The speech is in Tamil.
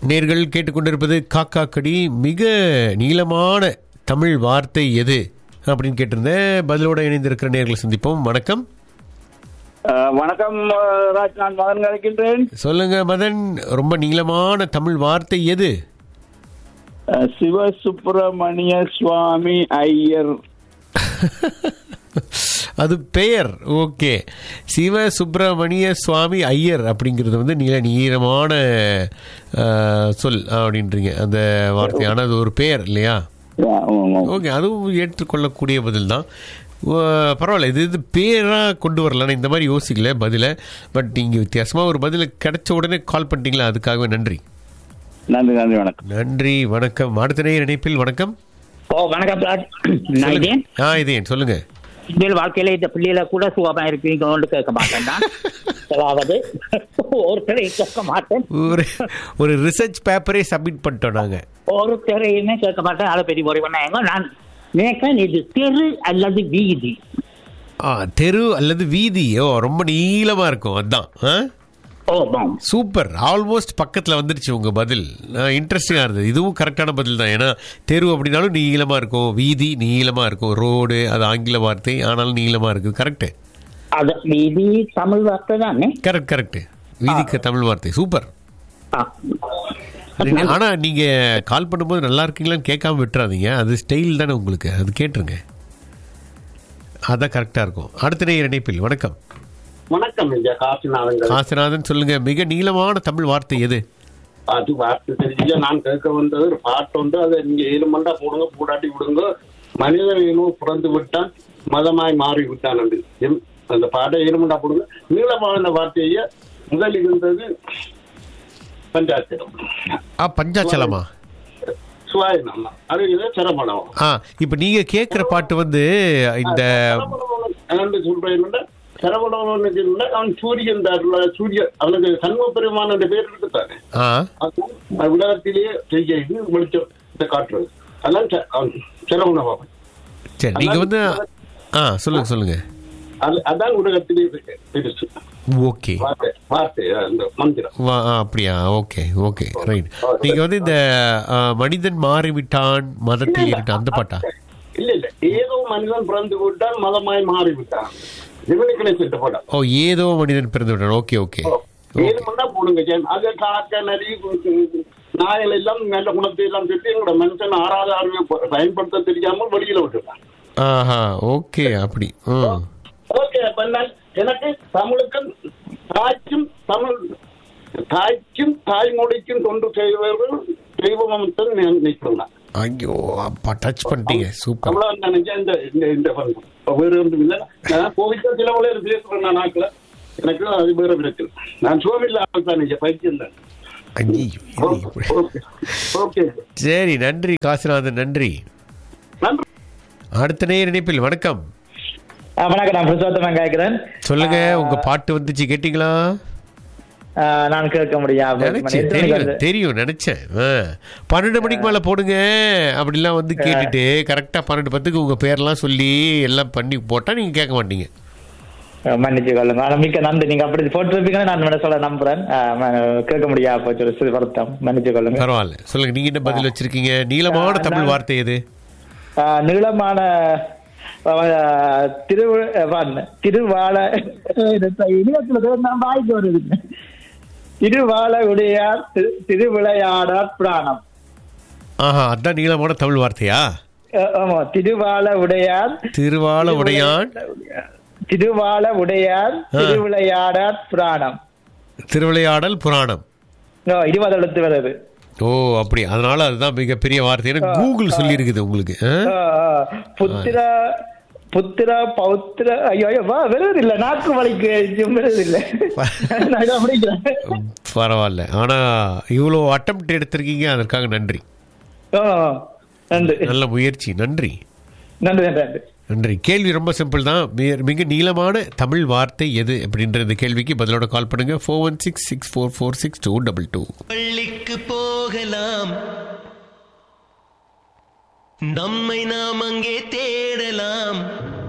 நேர்கள் கேட்டுக்கொண்டிருப்பது காக்கா கடி மிக நீளமான தமிழ் வார்த்தை எது அப்படின்னு கேட்டிருந்தேன் பதிலோட இணைந்திருக்கிற நேர்களை சந்திப்போம் வணக்கம் அஹ், வணக்கம் அஹ், ராஜ் நான் மகன் கிடைக்கின்றேன் சொல்லுங்க மதன் ரொம்ப நீளமான தமிழ் வார்த்தை எது அஹ், சிவசுப்பிரமணிய சுவாமி ஐயர் அது பெயர் ஓகே சிவ சுப்பிரமணிய சுவாமி ஐயர் அப்படிங்கிறது வந்து நீள நீளமான அஹ், சொல் அப்படின்றீங்க அந்த வார்த்தை ஆனால் அது ஒரு பெயர் இல்லையா ஓகே அதுவும் ஏற்றுக்கொள்ளக்கூடிய பதில் தான் பரவாயில்ல இது இது பேராக கொண்டு வரலாம் இந்த மாதிரி யோசிக்கல பதிலை பட் நீங்கள் வித்தியாசமாக ஒரு பதிலை கிடைச்ச உடனே கால் பண்ணிட்டீங்களா அதுக்காகவே நன்றி நன்றி நன்றி வணக்கம் நன்றி வணக்கம் அடுத்த நேர இணைப்பில் வணக்கம் ஓ வணக்கம் சார் நான் சொல்லுங்க. இதேன் ஆ இதேன் சொல்லுங்க இனிமேல் வாழ்க்கையில இந்த பிள்ளைகளை கூட சுகமா இருப்பீங்கன்னு கேட்க மாட்டேன் நான் அதாவது ஒருத்தரை கேட்க மாட்டேன் ஒரு ஒரு ரிசர்ச் பேப்பரே சப்மிட் பண்ணிட்டோம் நாங்கள் ஒருத்தரையுமே கேட்க மாட்டேன் அதை பெரிய முறை பண்ணாங்க நான் நினைக்கிறேன் இது தெரு அல்லது வீதி ஆ தெரு அல்லது வீதி ஓ ரொம்ப நீளமாக இருக்கும் அதான் ஆ ஓ பாம் சூப்பர் ஆல்மோஸ்ட் பக்கத்தில் வந்துருச்சு உங்கள் பதில் இன்ட்ரெஸ்டிங்காக இருந்தது இதுவும் கரெக்டான பதில் தான் ஏன்னா தெரு அப்படின்னாலும் நீளமாக இருக்கும் வீதி நீளமாக இருக்கும் ரோடு அது ஆங்கில வார்த்தை ஆனாலும் நீளமாக இருக்குது கரெக்டு அது வீதி தமிழ் வார்த்தை தானே கரெக்ட் கரெக்ட் வீதிக்கு தமிழ் வார்த்தை சூப்பர் ஆ. ஆனால் நீங்கள் கால் பண்ணும்போது நல்லா இருக்கீங்களான்னு கேட்காம விட்டுறாதீங்க அது ஸ்டைல் தானே உங்களுக்கு அது கேட்டுருங்க அதான் கரெக்டாக இருக்கும் அடுத்த நேர இணைப்பில் வணக்கம் வணக்கம் ஐயா காசிநாதன் காசிநாதன் சொல்லுங்க மிக நீளமான தமிழ் வார்த்தை எது அது வார்த்தை தெரிஞ்ச நான் கேட்க வந்தது ஒரு பாட்டு உண்டு அதை நீங்க ஏழு மண்டா போடுங்க பூடாட்டி விடுங்க மனிதன் இனம் பிறந்து விட்டான் மதமாய் மாறி விட்டான் என்று எம், அந்த பாட்டை ஏழு மண்டா போடுங்க நீளமான வார்த்தையை முதல் இருந்தது பஞ்சாட்சரம் ஆ பஞ்சாச்சலமா சுவாயனம் அது இது சிரமணம் ஆ இப்போ நீங்கள் கேட்குற பாட்டு வந்து இந்த சொல்றேன் சரவணவனுக்கு இல்லை, அவன் சூரியன் தாருல சூரிய அவனுக்கு சண்முக பெருமான் என்ற பேர் இருக்குதானே ஆ அது உலகத்திலேயே செய்ய இது வெளிச்சம் இதை காட்டுறது அதான் ச- அவன் சிரவண பாபன் சரி நீங்கள் வந்து ஆ சொல்லுங்க சொல்லுங்க அது அதான் உலகத்திலேயே பெ- பெருசு ஓகே வார்த்தை வார்த்தை அந்த மந்திரம் வா ஆ, அப்படியா ஓகே ஓகே ரைட் நீங்கள் வந்து இந்த ஆ, மனிதன் மாறிவிட்டான் மதத்தில் இருக்கான் அந்த பாட்டா இல்ல இல்ல ஏதோ மனிதன் பிறந்து விட்டான் மதமாய் மாறி விட்டான் இவனுக்கு சென்று போட ஓ ஏதோ மனிதன் பிறந்து விட்டான் ஓகே ஓகே ஏழு மணி போடுங்க ஜெயம். அது காக்க நரி நாயல் எல்லாம் நல்ல குணத்தை எல்லாம் சொல்லி எங்களோட மனுஷன் ஆறாத அறிவை ப- பயன்படுத்த தெரியாமல் வெளியில விட்டுட்டான் ஆஹா ஓகே அப்படி ம் ஓகே அப்ப நான் எனக்கு தமிழுக்கும் தாய்க்கும் தமிழ் தாய்க்கும் தாய்மொழிக்கும் தொண்டு செய்வர்கள் தெய்வமத்தை நினைக்கிறேன் ஐயோ அப்பா டச் பண்ணிட்டீங்க சூப்பர் அவ்வளோ நினைச்சேன் இந்த இந்த இந்த பங்கு இப்ப வேறு ஒன்றும் இல்லை நான் கோவிக்க சில உலக பேசுறேன் நான் நாட்டில் எனக்கு அது வேறு இருக்கு நான் சோமில்லாமல் தான் நினைச்சேன் பைத்தியம் தான் ஐயோ இது இப்படி. ஓகே ஓகே சரி நன்றி காசிநாதன் நன்றி நன்றி அடுத்த நேர் இணைப்பில் வணக்கம் ஆ, வணக்கம் நான் புருஷோத்தமன் கேட்கிறேன் சொல்லுங்க உங்க பாட்டு வந்துச்சு கேட்டீங்களா ஆ, நான் கேட்க முடியும் நினைச்சேன் தெரியும் தெரியும் நினைச்சேன் ஆ. பன்னெண்டு மணிக்கு மேல போடுங்க அப்படிலாம் வந்து கேட்டுட்டு கரெக்டா பன்னெண்டு பத்துக்கு உங்க பேர்லாம் சொல்லி எல்லாம் பண்ணி போட்டா நீங்க கேட்க மாட்டீங்க மன்னிச்சு கொள்ளுங்க ஆனா மிக்க நன்றி நீங்க அப்படி போட்டிருப்பீங்கன்னு நான் மனசோட நம்புறேன் ஆ, ம- கேட்க முடியாது போச்சு ஒரு சிறு வருத்தம் மன்னிச்சு கொள்ளுங்க பரவாயில்ல சொல்லுங்க நீங்க என்ன பதில் வச்சிருக்கீங்க நீளமான ஆ, தமிழ் நான்- வார்த்தை எது ஆ, நீளமான ஆ, திரு திருவாழ இணையத்துல நான் வாய்க்கு வருது திருவாழ உடையார் திரு- திருவிளையாடார் புராணம் ஆஹா அதான் நீளமான தமிழ் வார்த்தையா ஆ, ஆமா திருவாழ உடையார் திருவால உடையான் திருவாள உடையார் திருவிளையாடார் புராணம் திருவிளையாடல் புராணம் ஓ, இருபது எழுத்து வருது ஓ அப்படி அதனால அதுதான் மிகப்பெரிய வார்த்தை ஏன்னா கூகுள் சொல்லி இருக்குது உங்களுக்கு ஆ? ஆ, ஆ. புத்திர புத்திர பௌத்திர ஐயோ ஐயோ வா வருது இல்ல நாக்கு வலிக்கு வருது இல்ல நான் இதை படிக்கிறேன் பரவாயில்ல ஆனா இவ்வளோ அட்டம் எடுத்திருக்கீங்க அதற்காக நன்றி ஆ, நன்றி நல்ல முயற்சி நன்றி நன்றி நன்றி நன்றி நன்றி கேள்வி ரொம்ப சிம்பிள் தான் மிக- மிக நீளமான தமிழ் வார்த்தை எது அப்படின்ற இந்த கேள்விக்கு பதிலோட கால் பண்ணுங்க four one six six four four six two double two பள்ளிக்கு போகலாம் நம்மை நாம் அங்கே தேடலாம்